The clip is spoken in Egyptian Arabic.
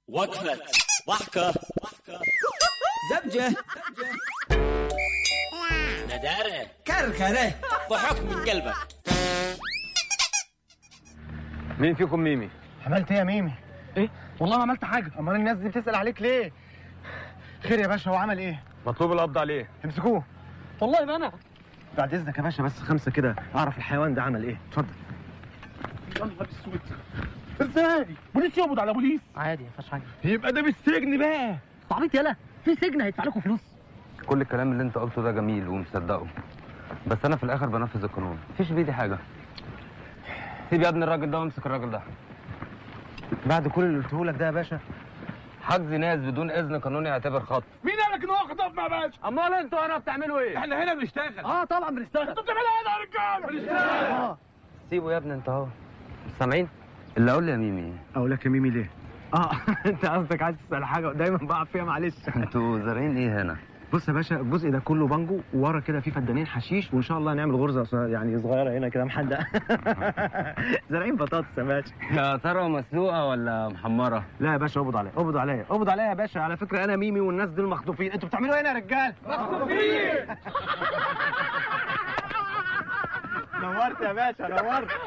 وقفة ضحكة زبجة ندارة كركرة ضحك من قلبك مين فيكم ميمي؟ عملت ايه يا ميمي؟ ايه؟ والله ما عملت حاجة امال الناس دي بتسأل عليك ليه؟ خير يا باشا هو عمل ايه؟ مطلوب القبض عليه امسكوه والله ما أنا بعد اذنك يا باشا بس خمسة كده اعرف الحيوان ده عمل ايه اتفضل يا نهار اسود ازاي؟ بوليس يقبض على بوليس عادي ما فيهاش حاجة يبقى ده بالسجن بقى عبيط يلا في سجن هيدفع لكم فلوس كل الكلام اللي انت قلته ده جميل ومصدقه بس انا في الاخر بنفذ القانون مفيش بايدي حاجه سيب يا ابني الراجل ده وامسك الراجل ده بعد كل اللي قلته لك ده يا باشا حجز ناس بدون اذن قانوني يعتبر خطف مين قال لك ان هو خطف مع باشا؟ امال انتوا هنا بتعملوا ايه احنا هنا بنشتغل اه طبعا بنشتغل انتوا بتعملوا ايه يا رجاله؟ بنشتغل سيبه يا ابني انت اهو سامعين اللي اقول لي يا ميمي اقول لك يا ميمي ليه؟ اه انت قصدك عايز تسأل حاجة دايما بقع فيها معلش انتوا زارعين ايه هنا بص يا باشا الجزء ده كله بانجو وورا كده في فدانين حشيش وان شاء الله هنعمل غرزه ص- يعني صغيره هنا كده محدقه زارعين بطاطس يا باشا يا ترى مسلوقه ولا محمره لا يا باشا اقبض عليا اقبض عليا اقبض عليا يا باشا على فكره انا ميمي والناس دول مخطوفين انتوا بتعملوا ايه هنا يا رجال مخطوفين نورت يا باشا نورت